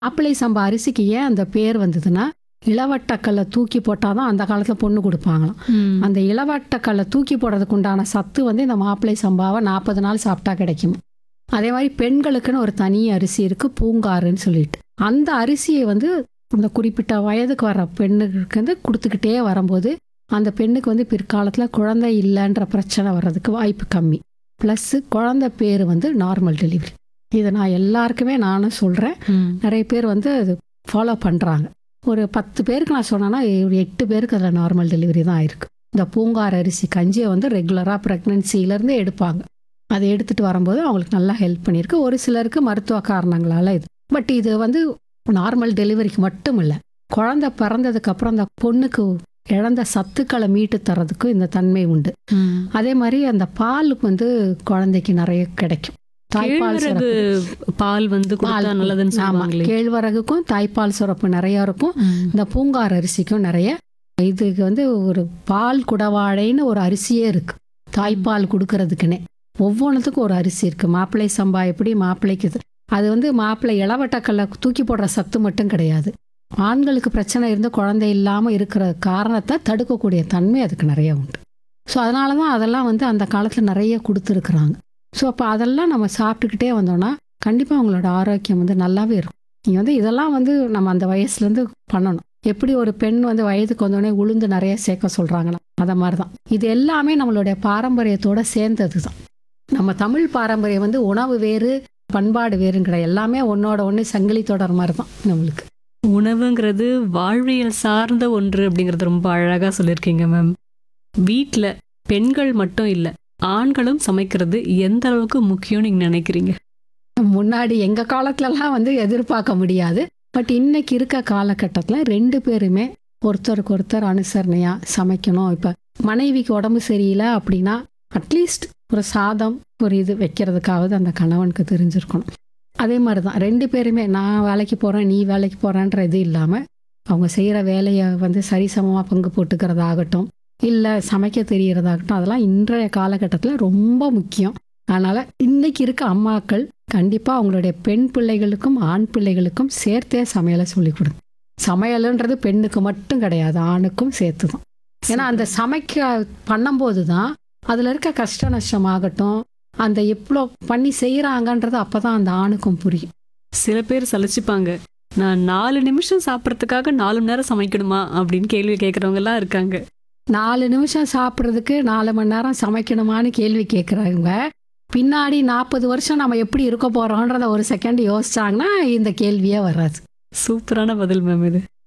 மாப்பிள்ளை சம்பா அரிசிக்கு ஏன் அந்த பேர் வந்ததுன்னா இளவட்டக்கல்லை தூக்கி போட்டால் தான் அந்த காலத்தில் பொண்ணு கொடுப்பாங்களாம் அந்த இளவட்டக்கல்லை தூக்கி போடுறதுக்கு உண்டான சத்து வந்து இந்த மாப்பிள்ளை சம்பாவை நாற்பது நாள் சாப்பிட்டா கிடைக்கும் அதே மாதிரி பெண்களுக்குன்னு ஒரு தனி அரிசி இருக்குது பூங்காறுன்னு சொல்லிட்டு அந்த அரிசியை வந்து இந்த குறிப்பிட்ட வயதுக்கு வர பெண்ணுக்கு வந்து கொடுத்துக்கிட்டே வரும்போது அந்த பெண்ணுக்கு வந்து பிற்காலத்தில் குழந்தை இல்லைன்ற பிரச்சனை வர்றதுக்கு வாய்ப்பு கம்மி ப்ளஸ்ஸு குழந்தை பேர் வந்து நார்மல் டெலிவரி இதை நான் எல்லாருக்குமே நானும் சொல்கிறேன் நிறைய பேர் வந்து அது ஃபாலோ பண்ணுறாங்க ஒரு பத்து பேருக்கு நான் சொன்னேன்னா ஒரு எட்டு பேருக்கு அதில் நார்மல் டெலிவரி தான் ஆயிருக்கு இந்த பூங்கார் அரிசி கஞ்சியை வந்து ரெகுலராக ப்ரெக்னென்சிலேருந்து எடுப்பாங்க அதை எடுத்துகிட்டு வரும்போது அவங்களுக்கு நல்லா ஹெல்ப் பண்ணியிருக்கு ஒரு சிலருக்கு மருத்துவ காரணங்களால் இது பட் இது வந்து நார்மல் டெலிவரிக்கு மட்டும் இல்லை குழந்தை பிறந்ததுக்கு அப்புறம் அந்த பொண்ணுக்கு இழந்த சத்துக்களை மீட்டு தரதுக்கு இந்த தன்மை உண்டு அதே மாதிரி அந்த பாலுக்கு வந்து குழந்தைக்கு நிறைய கிடைக்கும் தாய்ப்பால் கேழ்வரகு சுரப்பு. பால் வந்து கொடுத்தா பால் நல்லதுன்னு ஆமா சொல்லுவாங்களே கேழ்வரகுக்கும் தாய்ப்பால் சுரப்பு நிறைய இருக்கும் இந்த பூங்கார் அரிசிக்கும் நிறைய இதுக்கு வந்து ஒரு பால் குடவாழைன்னு ஒரு அரிசியே இருக்கு தாய்ப்பால் கொடுக்கறதுக்குன்னே ஒவ்வொன்றுத்துக்கும் ஒரு அரிசி இருக்கு மாப்பிள்ளை சம்பா எப்படி மாப்பிள்ளைக்கு இது- அது வந்து மாப்பிள்ளை இளவட்டக்கல்ல தூக்கி போடுற சத்து மட்டும் கிடையாது ஆண்களுக்கு பிரச்சனை இருந்து குழந்தை இல்லாமல் இருக்கிற காரணத்தை தடுக்கக்கூடிய தன்மை அதுக்கு நிறைய உண்டு ஸோ அதனால தான் அதெல்லாம் வந்து அந்த காலத்தில் நிறைய கொடுத்துருக்குறாங்க ஸோ அப்போ அதெல்லாம் நம்ம சாப்பிட்டுக்கிட்டே வந்தோம்னா கண்டிப்பாக அவங்களோட ஆரோக்கியம் வந்து நல்லாவே இருக்கும் நீங்கள் வந்து இதெல்லாம் வந்து நம்ம அந்த வயசுலேருந்து பண்ணணும் எப்படி ஒரு பெண் வந்து வயதுக்கு வந்தோடனே உளுந்து நிறைய சேர்க்க சொல்கிறாங்களா அதை மாதிரி தான் இது எல்லாமே நம்மளுடைய பாரம்பரியத்தோட சேர்ந்தது தான் நம்ம தமிழ் பாரம்பரியம் வந்து உணவு வேறு பண்பாடு வேறுங்கிற எல்லாமே ஒன்னோட ஒன்று சங்கிலி தொடர் மாதிரி தான் நம்மளுக்கு உணவுங்கிறது வாழ்வியல் சார்ந்த ஒன்று அப்படிங்கறது ரொம்ப அழகா சொல்லியிருக்கீங்க மேம் வீட்ல பெண்கள் மட்டும் இல்ல ஆண்களும் சமைக்கிறது எந்த அளவுக்கு முக்கியம் நீங்க நினைக்கிறீங்க முன்னாடி எங்கள் காலத்துலலாம் வந்து எதிர்பார்க்க முடியாது பட் இன்னைக்கு இருக்க காலகட்டத்தில் ரெண்டு பேருமே ஒருத்தருக்கு ஒருத்தர் அனுசரணையாக சமைக்கணும் இப்போ மனைவிக்கு உடம்பு சரியில்லை அப்படின்னா அட்லீஸ்ட் ஒரு சாதம் ஒரு இது வைக்கிறதுக்காவது அந்த கணவனுக்கு தெரிஞ்சிருக்கணும் அதே மாதிரி தான் ரெண்டு பேருமே நான் வேலைக்கு போகிறேன் நீ வேலைக்கு போகிறேன்ற இது இல்லாமல் அவங்க செய்கிற வேலையை வந்து சரிசமமாக பங்கு போட்டுக்கிறதாகட்டும் இல்லை சமைக்க தெரியறதாகட்டும் அதெல்லாம் இன்றைய காலகட்டத்தில் ரொம்ப முக்கியம் அதனால் இன்னைக்கு இருக்க அம்மாக்கள் கண்டிப்பாக அவங்களுடைய பெண் பிள்ளைகளுக்கும் ஆண் பிள்ளைகளுக்கும் சேர்த்தே சமையலை சொல்லிக் கொடுங்க சமையலுன்றது பெண்ணுக்கு மட்டும் கிடையாது ஆணுக்கும் சேர்த்து தான் ஏன்னா அந்த சமைக்க பண்ணும்போது தான் அதில் இருக்க கஷ்ட நஷ்டமாகட்டும் அந்த எவ்வளோ பண்ணி செய்கிறாங்கன்றது அப்போ தான் அந்த ஆணுக்கும் புரியும் சில பேர் சலிச்சுப்பாங்க நான் நாலு நிமிஷம் சாப்பிட்றதுக்காக நாலு மணி நேரம் சமைக்கணுமா அப்படின்னு கேள்வி கேட்குறவங்க எல்லாம் இருக்காங்க நாலு நிமிஷம் சாப்பிட்றதுக்கு நாலு மணி நேரம் சமைக்கணுமான்னு கேள்வி கேட்குறாங்க பின்னாடி நாற்பது வருஷம் நம்ம எப்படி இருக்க போகிறோன்றத ஒரு செகண்ட் யோசிச்சாங்கன்னா இந்த கேள்வியே வராது சூப்பரான பதில் மேம் இது